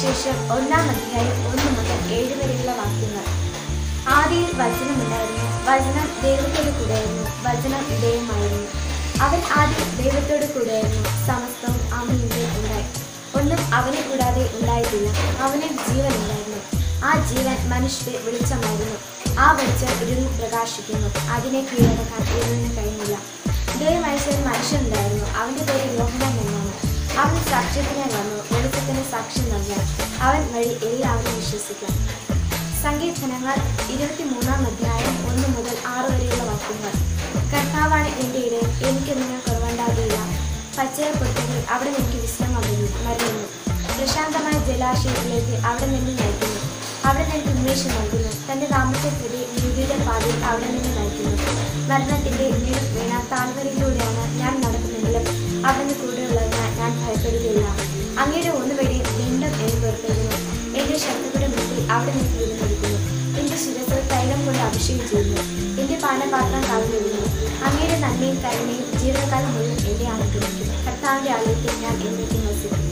സുവിശേഷം ഒന്നാം അധ്യായം ഒന്ന് മുതൽ ഏഴ് വരെയുള്ള വാക്യങ്ങൾ ആദിയിൽ വചനമുണ്ടായിരുന്നു വചനം ദൈവത്തോട് കൂടെയായിരുന്നു വചനം ദൈവമായിരുന്നു അവൻ ആദ്യം ദൈവത്തോട് കൂടെയായിരുന്നു സമസ്തവും അവനിൽ ഉണ്ടായി ഒന്നും അവനെ കൂടാതെ ഉണ്ടായിട്ടില്ല അവന് ജീവൻ ഉണ്ടായിരുന്നു ആ ജീവൻ മനുഷ്യരെ വെളിച്ചമായിരുന്നു ആ വെളിച്ചം ഇരുളിൽ പ്രകാശിക്കുന്നു അതിനെ കീഴടക്കാൻ ഇരുളിന് കഴിഞ്ഞില്ല ദൈവം അയച്ച ഒരു മനുഷ്യനുണ്ടായിരുന്നു അവന്റെ പേര് യോഹനാൻ എന്നാണ് അവൻ സാക്ഷ്യത്തിനായി വന്നു വെളിച്ചത്തിന് സാക്ഷ്യം നൽകാൻ അവൻ വഴി എല്ലാവരും വിശ്വസിക്കാം സങ്കീർത്തനങ്ങൾ ഇരുപത്തിമൂന്നാം അധ്യായം ഒന്ന് മുതൽ ആറ് വരെയുള്ള വാക്യങ്ങൾ കർത്താവാണ് എൻ്റെ ഇടയിൽ എനിക്കൊന്നിനും കുറവുണ്ടാകില്ല പച്ചയപ്പൊട്ടുകൾ അവിടെ എനിക്ക് വിശ്രമം മരുന്നു പ്രശാന്തമായ ജലാശയത്തിലേക്ക് അവിടെ നിന്ന് നയിക്കുന്നു അവിടെ നിന്ന് ഉന്മേഷം നൽകുന്നു തന്റെ നാമത്തെ പ്രതി നീതിയുടെ പാതയിൽ അവിടെ നിന്ന് നയിക്കുന്നു മരണത്തിന്റെ നീർ വീണ താഴ്വരയിലൂടെയാണ് ഞാൻ നടക്കുന്നെങ്കിലും അവന്റെ കൂടെയുള്ളതിനാൽ ഞാൻ ഭയപ്പെടുകയില്ല അങ്ങയുടെ ഒന്നുവഴി വീണ്ടും എന്നെ പുറപ്പെടുന്നു എന്റെ ശത്രുക്കളുടെ മുമ്പിൽ അവിടെ നിന്ന് വീഴുന്നിരിക്കുന്നു എന്റെ ശിരസ് തൈലം കൊണ്ട് അഭിഷേകം ചെയ്യുന്നു എന്റെ പാനപാത്രം കവിഞ്ഞൊഴുകുന്നു അങ്ങയുടെ നന്മയും കരുണയും ജീവിതകാലം മുഴുവൻ എന്നെ അനുഗ്രഹിക്കും കർത്താവിന്റെ ആലയത്തിൽ ഞാൻ എന്നേക്കും വസിക്കും